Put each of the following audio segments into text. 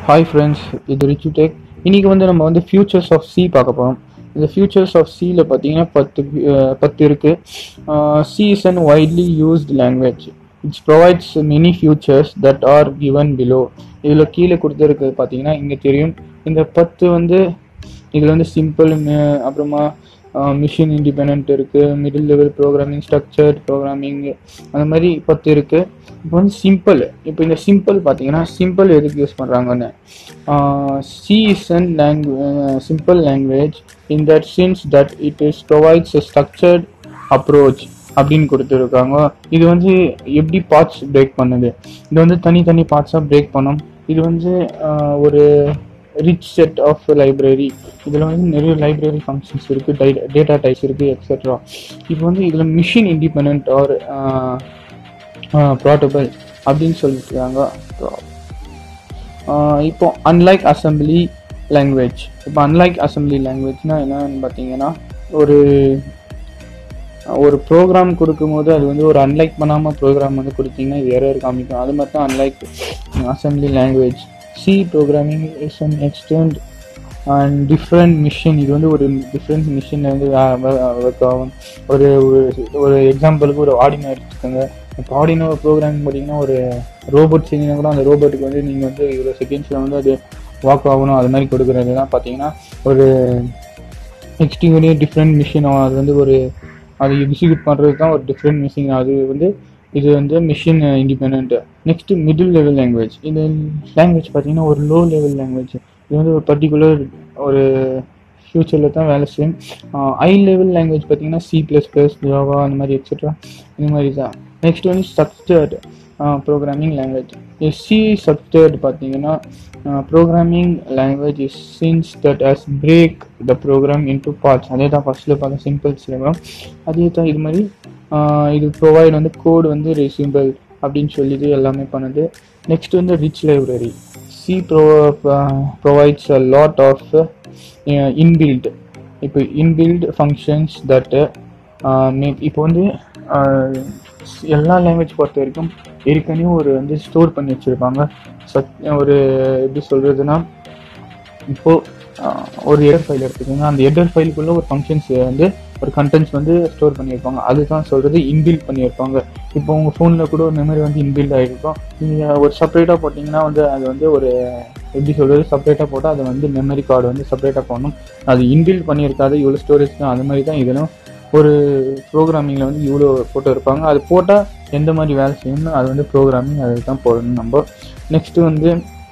hi friends இது Richu tech இன்னைக்கு வந்து நம்ம வந்து ஃபியூச்சர்ஸ் ஆஃப் சி பார்க்க போகிறோம் இந்த ஃபியூச்சர்ஸ் ஆஃப் சியில் பார்த்தீங்கன்னா பத்து அஹ், பத்து இருக்குது C is an widely used language it's provides many features that are given below இதில் கீழே கொடுத்துருக்குது பார்த்தீங்கன்னா இங்கே தெரியும் இந்த பத்து வந்து இதில் வந்து சிம்பிள் அப்புறமா மிஷின் இண்டிபெண்ட் இருக்குது middle level programming structured programming அந்த மாதிரி பத்து இருக்குது இப்போ வந்து சிம்பிள் இப்போ இந்த சிம்பிள் பார்த்தீங்கன்னா சிம்பிள் எதுக்கு யூஸ் பண்ணுறாங்கன்னு C is an language simple language in that since that it is provides a structured approach அப்படின்னு கொடுத்துருக்காங்க இது வந்து எப்படி பார்ட்ஸ் பிரேக் பண்ணுது இது வந்து தனித்தனி பார்ட்ஸாக பிரேக் பண்ணும் இது வந்து ஆஹ், ஒரு ரிச் செட் ஆஃப் லைப்ரரி இதில் வந்து நிறைய லைப்ரரி ஃபங்க்ஷன்ஸ் இருக்குது டை டேட்டா டைப்ஸ் இருக்குது எக்ஸெட்ரா இப்போ வந்து இதில் மிஷின் இண்டிபெண்ட் ஆர் ப்ராட்டபிள் அப்படின்னு சொல்லியிருக்காங்க ஆஹ் இப்போ அன்லைக் அசம்பிளி லாங்குவேஜ் இப்போ அன்லைக் அசம்பிளி லாங்குவேஜ்னா என்னன்னு பார்த்தீங்கன்னா ஒரு ஒரு ப்ரோக்ராம் கொடுக்கும்போது அது வந்து ஒரு அன்லைக் பண்ணாமல் ப்ரோக்ராம் வந்து கொடுத்தீங்கன்னா இது எரர் காமிக்கும் அது மாதிரி தான் unlike assembly language C programming is an extend and different machine இது வந்து ஒரு டிஃப்ரெண்ட் மிஷினில் வந்து ஒர்க் ஆகும் ஒரு ஒரு- ஒரு எக்ஸாம்பிளுக்கு ஒரு ஆடினோ எடுத்துக்கோங்க இப்போ ஆடினோ ப்ரோக்ராமிங் பார்த்தீங்கன்னா ஒரு ரோபோட் செஞ்சீங்கன்னா கூட அந்த ரோபோட்டுக்கு வந்து நீங்கள் வந்து இவ்வளோ செகண்ட்ஸில் வந்து அது வாக் ஆகணும் அது மாதிரி கொடுக்குறது தான் பார்த்தீங்கன்னா ஒரு எக்ஸ்டிங்லி டிஃப்ரெண்ட் மிஷின் அது வந்து ஒரு அது எக்ஸிக்யூட் பண்ணுறது தான் ஒரு டிஃப்ரெண்ட் மிஷின் அது வந்து இது வந்து machine independent next middle level language இந்த லாங்குவேஜ் பார்த்தீங்கன்னா ஒரு லோ லெவல் லாங்குவேஜ் இது வந்து ஒரு பர்டிகுலர் ஒரு ஃப்யூச்சரில் தான் வேலை செய்யும் ஐ லெவல் லாங்குவேஜ் பார்த்தீங்கன்னா சி ப்ளஸ் ப்ளஸ் ஜாவா அந்த மாதிரி எக்ஸெட்ரா இந்த மாதிரி தான் நெக்ஸ்ட் வந்து structured programming language C structured பார்த்தீங்கன்னா programming language is since that as break the program into parts அதே தான் ஃபஸ்ட்டில் பார்க்க சிம்பிள் சிலபம் அதே தான் இது மாதிரி ஆஹ் இது ப்ரொவைட் வந்து கோடு வந்து ரெசிம்பிள் அப்படின்னு சொல்லிட்டு எல்லாமே பண்ணுது நெக்ஸ்ட் வந்து rich library C pro provides a lot of inbuilt இப்போ இன்பில்ட் ஃபங்க்ஷன்ஸ் தட் இப்போ வந்து ஆஹ் எல்லா லாங்குவேஜ் பொறுத்த வரைக்கும் ஏற்கனவே ஒரு வந்து ஸ்டோர் பண்ணி வச்சுருப்பாங்க சத் ஒரு எப்படி சொல்கிறதுனா இப்போது ஒரு எடர் ஃபைல் எடுத்துக்கோங்க அந்த எடர் ஃபைலுக்குள்ளே ஒரு ஃபங்க்ஷன்ஸ் வந்து ஒரு கண்டென்ட்ஸ் வந்து ஸ்டோர் பண்ணியிருப்பாங்க அதுதான் சொல்கிறது இன்பில்ட் பண்ணியிருப்பாங்க இப்போ உங்கள் ஃபோனில் கூட ஒரு மெமரி வந்து இன்பில்ட் ஆகிருக்கும் நீங்கள் ஒரு செப்பரேட்டாக போட்டிங்கன்னா வந்து அது வந்து ஒரு எப்படி சொல்கிறது செப்பரேட்டாக போட்டால் அது வந்து மெமரி கார்டு வந்து செப்பரேட்டாக போடணும் அது இன்பில்ட் பண்ணியிருக்காது இவ்வளோ ஸ்டோரேஜ் தான் அது மாதிரி தான் இதெல்லாம் ஒரு ப்ரோக்ராமிங்கில் வந்து இவ்வளோ போட்டு இருப்பாங்க அது போட்டால் எந்த மாதிரி வேலை செய்யணும் அது வந்து ப்ரோக்ராமிங் அதுக்கு தான் போடணும் நம்ம நெக்ஸ்ட்டு வந்து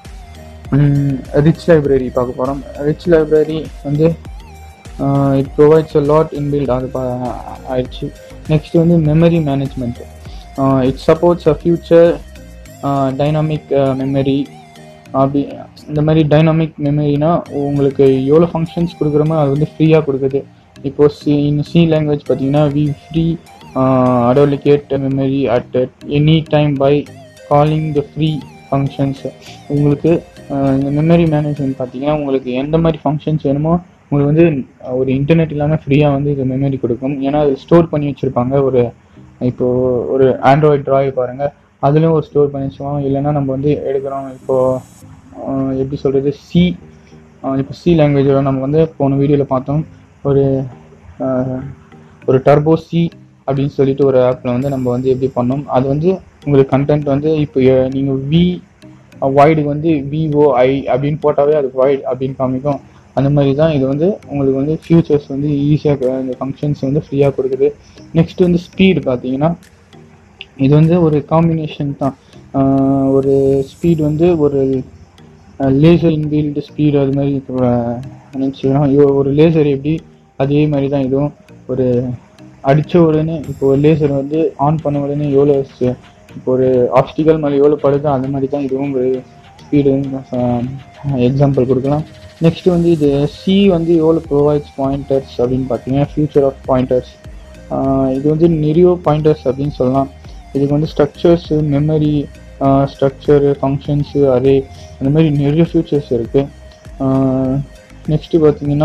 ரிச் லைப்ரரி பார்க்க போகிறோம் ரிச் லைப்ரரி வந்து it provides a lot inbuilt அது பா- ஆயிடுச்சு நெக்ஸ்ட் வந்து memory management it supports a feature dynamic memory அப்படி இந்த மாதிரி டைனாமிக் மெமரினா உங்களுக்கு எவ்வளோ ஃபங்க்ஷன்ஸ் கொடுக்குறோமோ அது வந்து ஃப்ரீயாக கொடுக்குது இப்போ சி இன் சி லாங்குவேஜ் பார்த்தீங்கன்னா we free deallocate memory at any time by calling the free functions உங்களுக்கு ஆஹ் இந்த மெமரி மேனேஜ்மெண்ட் பார்த்தீங்கன்னா உங்களுக்கு எந்த மாதிரி ஃபங்க்ஷன்ஸ் வேணுமோ உங்களுக்கு வந்து ஒரு இன்டர்நெட் இல்லாமல் ஃப்ரீயாக வந்து இது மெமரி கொடுக்கும் ஏன்னா அது ஸ்டோர் பண்ணி வச்சுருப்பாங்க ஒரு இப்போது ஒரு ஆண்ட்ராய்ட் ட்ராய் பாருங்கள் அதுலேயும் ஒரு ஸ்டோர் பண்ணி வச்சுருவாங்க இல்லைன்னா நம்ம வந்து எடுக்கிறோம் இப்போது எப்படி சொல்கிறது சி இப்போ சி லாங்குவேஜோட நம்ம வந்து போன வீடியோவில் பார்த்தோம் ஒரு ஆஹ், ஒரு டர்போ சி அப்படின்னு சொல்லிட்டு ஒரு ஆப்பில் வந்து நம்ம வந்து எப்படி பண்ணோம் அது வந்து உங்களுக்கு கண்டென்ட் வந்து இப்போ நீங்கள் வி வாய்டுக்கு வந்து விஓஐ அப்படின்னு போட்டாவே அது வாய்ட் அப்படின்னு காமிக்கும் அந்த மாதிரி தான் இது வந்து உங்களுக்கு வந்து ஃபியூச்சர்ஸ் வந்து ஈஸியாக இந்த ஃபங்க்ஷன்ஸ் வந்து ஃப்ரீயாக கொடுக்குது நெக்ஸ்ட் வந்து ஸ்பீடு பார்த்தீங்கன்னா இது வந்து ஒரு காம்பினேஷன் தான் ஆஹ் ஒரு ஸ்பீட் வந்து ஒரு லேசர் இன்பில்ட் ஸ்பீடு அது மாதிரி நினச்சிக்கலாம் ஒரு லேசர் எப்படி அதே மாதிரி தான் இதுவும் ஒரு அடித்த உடனே இப்போ ஒரு லேசர் வந்து ஆன் பண்ண உடனே எவ்வளோ ஸ்- இப்போ ஒரு ஆப்ஸ்டிக்கல் மேலே எவ்வளோ படுதோ அந்த மாதிரி தான் இதுவும் ஒரு ஸ்பீடு எக்ஸாம்பிள் கொடுக்கலாம் நெக்ஸ்ட் வந்து இது சி வந்து எவ்வளோ ப்ரொவைட்ஸ் பாயிண்டர்ஸ் அப்படின்னு பார்த்தீங்கன்னா ஃபியூச்சர் ஆஃப் பாயிண்டர்ஸ் இது வந்து நிறைய பாயிண்டர்ஸ் அப்படின்னு சொல்லலாம் இதுக்கு வந்து structures memory structure functions array அந்த மாதிரி நிறைய ஃபியூச்சர்ஸ் இருக்குது நெக்ஸ்ட்டு பார்த்தீங்கன்னா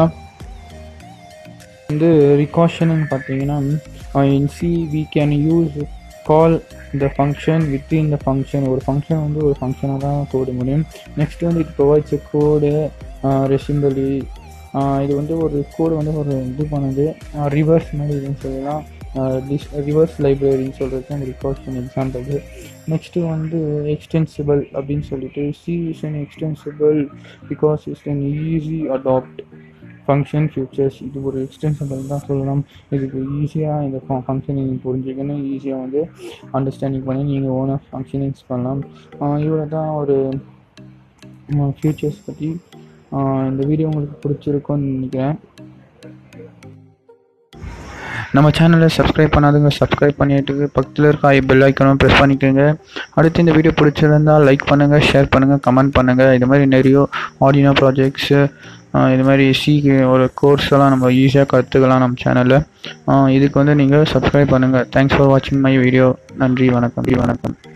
வந்து ரிகாஷன் பார்த்தீங்கன்னா in C we can use call இந்த ஃபங்க்ஷன் வித் இந்த ஃபங்க்ஷன் ஒரு ஃபங்க்ஷன் வந்து ஒரு ஃபங்க்ஷனாக தான் கோடு முடியும் நெக்ஸ்ட் வந்து இட் ப்ரொவைட்ஸ் கோடு ரெசிம்பலி இது வந்து ஒரு கோடு வந்து ஒரு இது பண்ணுது ரிவர்ஸ் மாதிரி இதுன்னு சொல்லலாம் ரிவர்ஸ் லைப்ரரின்னு சொல்கிறது அந்த ரிகார்ட்ஸ் எக்ஸாம்பிள் நெக்ஸ்ட்டு வந்து எக்ஸ்டென்சிபிள் அப்படின்னு சொல்லிட்டு C is an extensible because it's an easy adapt function features இது ஒரு எக்ஸ்டென்சிபிள் தான் சொல்லலாம் இதுக்கு ஈஸியாக இந்த ஃபங்க்ஷன் நீங்கள் புரிஞ்சுக்கணும் ஈஸியாக வந்து அண்டர்ஸ்டாண்டிங் பண்ணி நீங்கள் ஓனாக ஃபங்க்ஷனிங்ஸ் பண்ணலாம் இவ்வளோ தான் ஒரு ஃபியூச்சர்ஸ் பற்றி இந்த வீடியோ உங்களுக்கு பிடிச்சிருக்கும்னு நினைக்கிறேன் நம்ம சேனலை சப்ஸ்கிரைப் பண்ணாதுங்க சப்ஸ்கிரைப் பண்ணிட்டு பக்கத்தில் இருக்க ஐ பெல் ஐக்கனும் ப்ரெஸ் பண்ணிக்கோங்க அடுத்து இந்த வீடியோ பிடிச்சிருந்தால் லைக் பண்ணுங்கள் ஷேர் பண்ணுங்கள் கமெண்ட் பண்ணுங்கள் இது மாதிரி நிறைய ஆடினோ ப்ராஜெக்ட்ஸு இது மாதிரி சி ஒரு கோர்ஸ் எல்லாம் நம்ம ஈஸியாக கற்றுக்கலாம் நம்ம சேனலில் இதுக்கு வந்து நீங்கள் சப்ஸ்கிரைப் பண்ணுங்கள் தேங்க்ஸ் ஃபார் வாட்சிங் மை வீடியோ நன்றி வணக்கம் வணக்கம்